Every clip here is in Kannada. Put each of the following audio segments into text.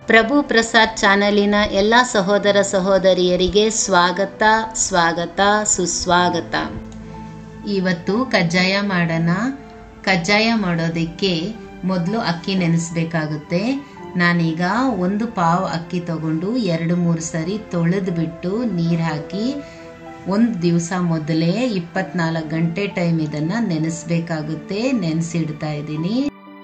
ಪ್ರಭು ಪ್ರಸಾದ್ ಚಾನಲಿನ ಎಲ್ಲ ಸಹೋದರ ಸಹೋದರಿಯರಿಗೆ ಸ್ವಾಗತ ಸ್ವಾಗತ ಸುಸ್ವಾಗತ ಇವತ್ತು ಕಜ್ಜಾಯ ಮಾಡೋಣ ಕಜ್ಜಾಯ ಮಾಡೋದಕ್ಕೆ ಮೊದಲು ಅಕ್ಕಿ ನೆನೆಸ್ಬೇಕಾಗುತ್ತೆ ನಾನೀಗ ಒಂದು ಪಾವ್ ಅಕ್ಕಿ ತಗೊಂಡು ಎರಡು ಮೂರು ಸರಿ ತೊಳೆದು ಬಿಟ್ಟು ನೀರು ಹಾಕಿ ಒಂದು ದಿವಸ ಮೊದಲೇ ಇಪ್ಪತ್ನಾಲ್ಕು ಗಂಟೆ ಟೈಮ್ ಇದನ್ನು ನೆನೆಸ್ಬೇಕಾಗುತ್ತೆ ನೆನೆಸಿಡ್ತಾ ಇದ್ದೀನಿ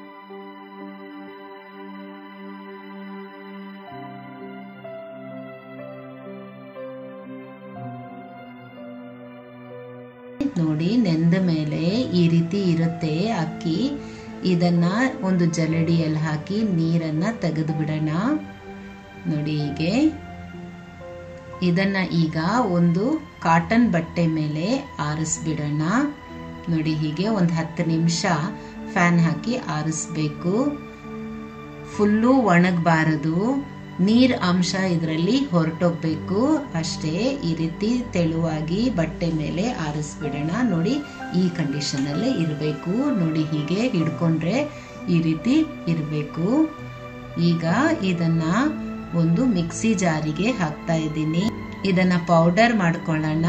ನೋಡಿ ನೆಂದ ಮೇಲೆ ಈ ರೀತಿ ಇರುತ್ತೆ ಅಕ್ಕಿ ಇದನ್ನ ಒಂದು ಜಲಡಿಯಲ್ಲಿ ಹಾಕಿ ನೀರನ್ನ ತೆಗೆದು ಬಿಡೋಣ ನೋಡಿ ಹೀಗೆ ಇದನ್ನ ಈಗ ಒಂದು ಕಾಟನ್ ಬಟ್ಟೆ ಮೇಲೆ ಆರಿಸ್ಬಿಡೋಣ ನೋಡಿ ಹೀಗೆ ಒಂದು ಹತ್ತು ನಿಮಿಷ ಫ್ಯಾನ್ ಹಾಕಿ ಆರಿಸ್ಬೇಕು ಫುಲ್ಲು ಒಣಗಬಾರದು ನೀರ್ ಅಂಶ ಇದರಲ್ಲಿ ಹೊರಟೋಗ್ಬೇಕು ಅಷ್ಟೇ ಈ ರೀತಿ ತೆಳುವಾಗಿ ಬಟ್ಟೆ ಮೇಲೆ ಆರಿಸ್ಬಿಡೋಣ ನೋಡಿ ಈ ಕಂಡೀಷನ್ ಅಲ್ಲೇ ಇರಬೇಕು ನೋಡಿ ಹೀಗೆ ಹಿಡ್ಕೊಂಡ್ರೆ ಈ ರೀತಿ ಇರಬೇಕು ಈಗ ಇದನ್ನ ಒಂದು ಮಿಕ್ಸಿ ಜಾರಿಗೆ ಹಾಕ್ತಾ ಇದ್ದೀನಿ ಇದನ್ನ ಪೌಡರ್ ಮಾಡ್ಕೊಳ್ಳೋಣ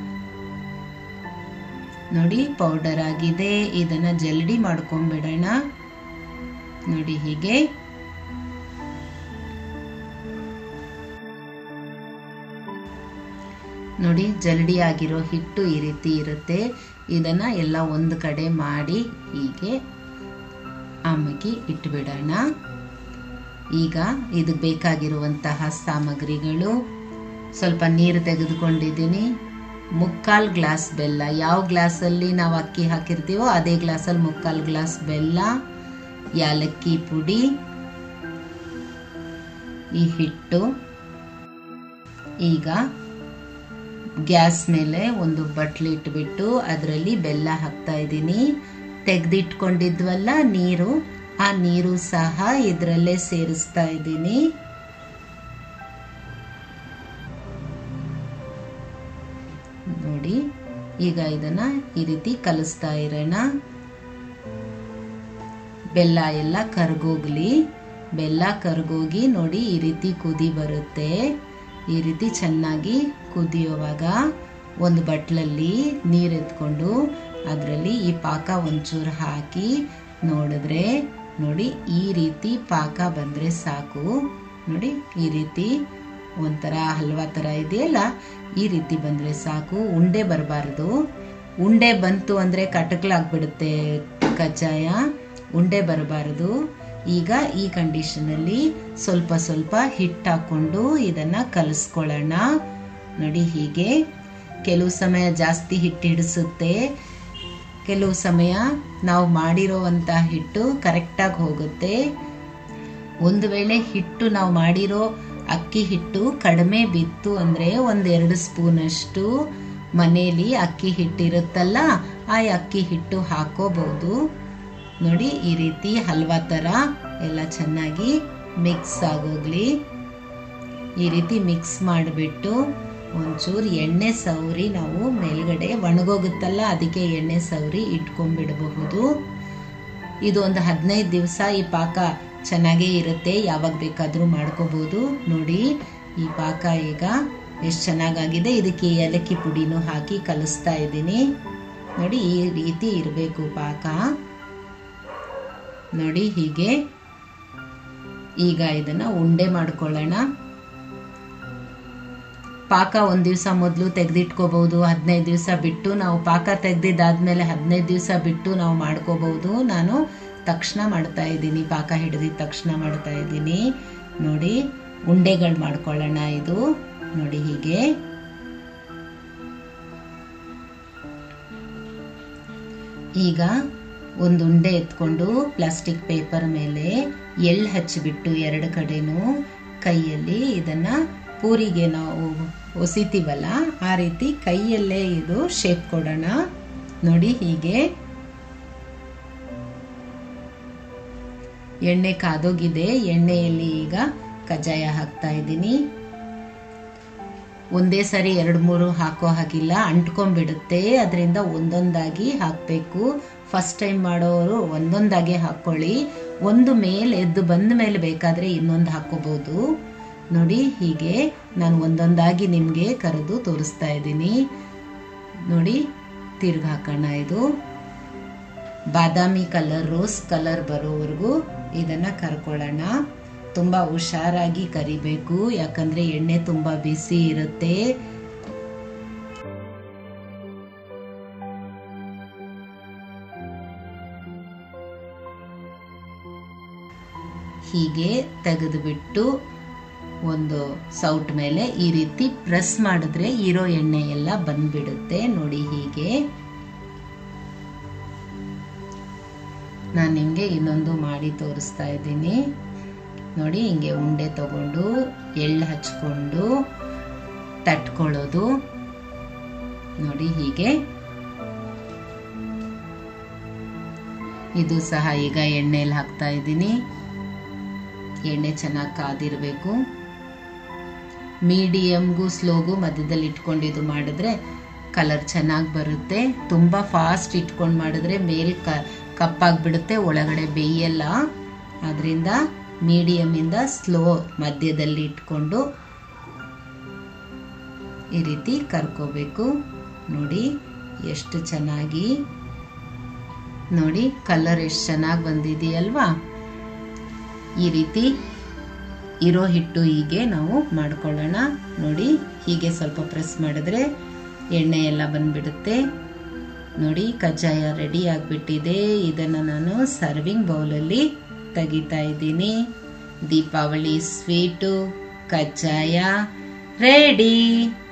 ನೋಡಿ ಪೌಡರ್ ಆಗಿದೆ ಇದನ್ನ ಜಲ್ಡಿ ಮಾಡ್ಕೊಂಡ್ಬಿಡೋಣ ನೋಡಿ ಹೀಗೆ ನೋಡಿ ಜಲ್ಡಿ ಆಗಿರೋ ಹಿಟ್ಟು ಈ ರೀತಿ ಇರುತ್ತೆ ಇದನ್ನ ಎಲ್ಲ ಒಂದು ಕಡೆ ಮಾಡಿ ಹೀಗೆ ಅಮ್ಮಗಿ ಇಟ್ಬಿಡೋಣ ಈಗ ಇದು ಬೇಕಾಗಿರುವಂತಹ ಸಾಮಗ್ರಿಗಳು ಸ್ವಲ್ಪ ನೀರು ತೆಗೆದುಕೊಂಡಿದ್ದೀನಿ ಮುಕ್ಕಾಲು ಗ್ಲಾಸ್ ಬೆಲ್ಲ ಯಾವ ಗ್ಲಾಸಲ್ಲಿ ನಾವು ಅಕ್ಕಿ ಹಾಕಿರ್ತೀವೋ ಅದೇ ಗ್ಲಾಸಲ್ಲಿ ಮುಕ್ಕಾಲು ಗ್ಲಾಸ್ ಬೆಲ್ಲ ಯಾಲಕ್ಕಿ ಪುಡಿ ಈ ಹಿಟ್ಟು ಈಗ ಗ್ಯಾಸ್ ಮೇಲೆ ಒಂದು ಬಟ್ಲು ಇಟ್ಬಿಟ್ಟು ಅದರಲ್ಲಿ ಬೆಲ್ಲ ಹಾಕ್ತಾ ಇದ್ದೀನಿ ತೆಗೆದಿಟ್ಕೊಂಡಿದ್ವಲ್ಲ ನೀರು ಆ ನೀರು ಸಹ ಇದರಲ್ಲೇ ಸೇರಿಸ್ತಾ ಇದ್ದೀನಿ ನೋಡಿ ಈಗ ಇದನ್ನ ಈ ರೀತಿ ಕಲಿಸ್ತಾ ಇರೋಣ ಬೆಲ್ಲ ಎಲ್ಲ ಕರ್ಗೋಗ್ಲಿ ಬೆಲ್ಲ ಕರ್ಗೋಗಿ ನೋಡಿ ಈ ರೀತಿ ಕುದಿ ಬರುತ್ತೆ ಈ ರೀತಿ ಚೆನ್ನಾಗಿ ಕುದಿಯುವಾಗ ಒಂದು ಬಟ್ಲಲ್ಲಿ ನೀರು ಎತ್ಕೊಂಡು ಅದರಲ್ಲಿ ಈ ಪಾಕ ಒಂಚೂರು ಹಾಕಿ ನೋಡಿದ್ರೆ ನೋಡಿ ಈ ರೀತಿ ಪಾಕ ಬಂದರೆ ಸಾಕು ನೋಡಿ ಈ ರೀತಿ ಒಂಥರ ಹಲ್ವಾ ಥರ ಇದೆಯಲ್ಲ ಈ ರೀತಿ ಬಂದರೆ ಸಾಕು ಉಂಡೆ ಬರಬಾರ್ದು ಉಂಡೆ ಬಂತು ಅಂದರೆ ಕಟಕ್ಲಾಗ್ಬಿಡುತ್ತೆ ಕಜ್ಜಾಯ ಉಂಡೆ ಬರಬಾರ್ದು ಈಗ ಈ ಕಂಡೀಷನಲ್ಲಿ ಸ್ವಲ್ಪ ಸ್ವಲ್ಪ ಹಿಟ್ಟು ಹಾಕ್ಕೊಂಡು ಇದನ್ನು ಕಲಿಸ್ಕೊಳ್ಳೋಣ ನೋಡಿ ಹೀಗೆ ಕೆಲವು ಸಮಯ ಜಾಸ್ತಿ ಹಿಟ್ಟು ಹಿಡಿಸುತ್ತೆ ಕೆಲವು ಸಮಯ ನಾವು ಮಾಡಿರೋವಂಥ ಹಿಟ್ಟು ಕರೆಕ್ಟಾಗಿ ಹೋಗುತ್ತೆ ಒಂದು ವೇಳೆ ಹಿಟ್ಟು ನಾವು ಮಾಡಿರೋ ಅಕ್ಕಿ ಹಿಟ್ಟು ಕಡಿಮೆ ಬಿತ್ತು ಅಂದರೆ ಒಂದೆರಡು ಸ್ಪೂನಷ್ಟು ಮನೇಲಿ ಅಕ್ಕಿ ಹಿಟ್ಟಿರುತ್ತಲ್ಲ ಆ ಅಕ್ಕಿ ಹಿಟ್ಟು ಹಾಕೋಬಹುದು ನೋಡಿ ಈ ರೀತಿ ಹಲ್ವಾ ಥರ ಎಲ್ಲ ಚೆನ್ನಾಗಿ ಮಿಕ್ಸ್ ಆಗೋಗ್ಲಿ ಈ ರೀತಿ ಮಿಕ್ಸ್ ಮಾಡಿಬಿಟ್ಟು ಒಂಚೂರು ಎಣ್ಣೆ ಸವರಿ ನಾವು ಮೇಲ್ಗಡೆ ಒಣಗೋಗುತ್ತಲ್ಲ ಅದಕ್ಕೆ ಎಣ್ಣೆ ಸವರಿ ಇಟ್ಕೊಂಡ್ಬಿಡಬಹುದು ಇದು ಒಂದು ಹದಿನೈದು ದಿವಸ ಈ ಪಾಕ ಚೆನ್ನಾಗೇ ಇರುತ್ತೆ ಯಾವಾಗ ಬೇಕಾದರೂ ಮಾಡ್ಕೋಬಹುದು ನೋಡಿ ಈ ಪಾಕ ಈಗ ಎಷ್ಟು ಚೆನ್ನಾಗಾಗಿದೆ ಇದಕ್ಕೆ ಏಲಕ್ಕಿ ಪುಡಿನೂ ಹಾಕಿ ಕಲಿಸ್ತಾ ಇದ್ದೀನಿ ನೋಡಿ ಈ ರೀತಿ ಇರಬೇಕು ಪಾಕ ನೋಡಿ ಹೀಗೆ ಈಗ ಇದನ್ನ ಉಂಡೆ ಮಾಡ್ಕೊಳ್ಳೋಣ ಪಾಕ ಒಂದು ದಿವಸ ಮೊದಲು ತೆಗೆದಿಟ್ಕೋಬಹುದು ಹದಿನೈದು ದಿವಸ ಬಿಟ್ಟು ನಾವು ಪಾಕ ತೆಗೆದಿದ್ದಾದ್ಮೇಲೆ ಹದಿನೈದು ದಿವಸ ಬಿಟ್ಟು ನಾವು ಮಾಡ್ಕೋಬಹುದು ನಾನು ತಕ್ಷಣ ಮಾಡ್ತಾ ಇದ್ದೀನಿ ಪಾಕ ಹಿಡಿದಿದ ತಕ್ಷಣ ಮಾಡ್ತಾ ಇದ್ದೀನಿ ನೋಡಿ ಉಂಡೆಗಳು ಮಾಡ್ಕೊಳ್ಳೋಣ ಇದು ನೋಡಿ ಹೀಗೆ ಈಗ ಒಂದು ಉಂಡೆ ಎತ್ಕೊಂಡು ಪ್ಲಾಸ್ಟಿಕ್ ಪೇಪರ್ ಮೇಲೆ ಎಳ್ಳು ಹಚ್ಚಿಬಿಟ್ಟು ಎರಡು ಕಡೆನೂ ಕೈಯಲ್ಲಿ ಇದನ್ನ ಪೂರಿಗೆ ನಾವು ಒಸಿತೀವಲ್ಲ ಆ ರೀತಿ ಕೈಯಲ್ಲೇ ಇದು ಶೇಪ್ ಕೊಡೋಣ ನೋಡಿ ಹೀಗೆ ಎಣ್ಣೆ ಕಾದೋಗಿದೆ ಎಣ್ಣೆಯಲ್ಲಿ ಈಗ ಕಜ್ಜಾಯ ಹಾಕ್ತಾ ಇದ್ದೀನಿ ಒಂದೇ ಸರಿ ಎರಡು ಮೂರು ಹಾಕೋ ಹಾಗಿಲ್ಲ ಅಂಟ್ಕೊಂಡ್ಬಿಡುತ್ತೆ ಅದರಿಂದ ಒಂದೊಂದಾಗಿ ಹಾಕಬೇಕು ಫಸ್ಟ್ ಟೈಮ್ ಮಾಡೋರು ಒಂದೊಂದಾಗೆ ಹಾಕ್ಕೊಳ್ಳಿ ಒಂದು ಮೇಲೆ ಎದ್ದು ಬಂದ ಮೇಲೆ ಬೇಕಾದ್ರೆ ಇನ್ನೊಂದು ಹಾಕೋಬಹುದು ನೋಡಿ ಹೀಗೆ ನಾನು ಒಂದೊಂದಾಗಿ ನಿಮಗೆ ಕರೆದು ತೋರಿಸ್ತಾ ಇದ್ದೀನಿ ನೋಡಿ ತಿರ್ಗಿ ಹಾಕೋಣ ಇದು ಬಾದಾಮಿ ಕಲರ್ ರೋಸ್ ಕಲರ್ ಬರೋವರೆಗೂ ಇದನ್ನ ಕರ್ಕೊಳ್ಳೋಣ ತುಂಬಾ ಹುಷಾರಾಗಿ ಕರಿಬೇಕು ಯಾಕಂದ್ರೆ ಎಣ್ಣೆ ತುಂಬಾ ಬಿಸಿ ಇರುತ್ತೆ ಹೀಗೆ ತೆಗೆದುಬಿಟ್ಟು ಒಂದು ಸೌಟ್ ಮೇಲೆ ಈ ರೀತಿ ಪ್ರೆಸ್ ಮಾಡಿದ್ರೆ ಇರೋ ಎಣ್ಣೆ ಎಲ್ಲ ಬಂದ್ಬಿಡುತ್ತೆ ನೋಡಿ ಹೀಗೆ ನಾನು ನಿಮಗೆ ಇನ್ನೊಂದು ಮಾಡಿ ತೋರಿಸ್ತಾ ಇದ್ದೀನಿ ನೋಡಿ ಹಿಂಗೆ ಉಂಡೆ ತಗೊಂಡು ಎಳ್ಳು ಹಚ್ಕೊಂಡು ತಟ್ಕೊಳ್ಳೋದು ನೋಡಿ ಹೀಗೆ ಇದು ಸಹ ಈಗ ಎಣ್ಣೆಯಲ್ಲಿ ಹಾಕ್ತಾ ಇದ್ದೀನಿ ಎಣ್ಣೆ ಚೆನ್ನಾಗಿ ಕಾದಿರಬೇಕು ಮೀಡಿಯಮ್ಗೂ ಸ್ಲೋಗೂ ಮಧ್ಯದಲ್ಲಿ ಇಟ್ಕೊಂಡು ಇದು ಮಾಡಿದ್ರೆ ಕಲರ್ ಚೆನ್ನಾಗಿ ಬರುತ್ತೆ ತುಂಬ ಫಾಸ್ಟ್ ಇಟ್ಕೊಂಡು ಮಾಡಿದ್ರೆ ಮೇಲ್ ಕ ಕಪ್ಪಾಗ್ಬಿಡುತ್ತೆ ಒಳಗಡೆ ಬೇಯಲ್ಲ ಅದರಿಂದ ಮೀಡಿಯಮಿಂದ ಸ್ಲೋ ಮಧ್ಯದಲ್ಲಿ ಇಟ್ಕೊಂಡು ಈ ರೀತಿ ಕರ್ಕೋಬೇಕು ನೋಡಿ ಎಷ್ಟು ಚೆನ್ನಾಗಿ ನೋಡಿ ಕಲರ್ ಎಷ್ಟು ಚೆನ್ನಾಗಿ ಬಂದಿದೆಯಲ್ವಾ ಈ ರೀತಿ ಇರೋ ಹಿಟ್ಟು ಹೀಗೆ ನಾವು ಮಾಡ್ಕೊಳ್ಳೋಣ ನೋಡಿ ಹೀಗೆ ಸ್ವಲ್ಪ ಪ್ರೆಸ್ ಮಾಡಿದ್ರೆ ಎಣ್ಣೆ ಎಲ್ಲ ಬಂದ್ಬಿಡುತ್ತೆ ನೋಡಿ ಕಜ್ಜಾಯ ರೆಡಿ ಆಗಿಬಿಟ್ಟಿದೆ ಇದನ್ನು ನಾನು ಸರ್ವಿಂಗ್ ಬೌಲಲ್ಲಿ ತೆಗಿತಾ ಇದ್ದೀನಿ ದೀಪಾವಳಿ ಸ್ವೀಟು ಕಜ್ಜಾಯ ರೆಡಿ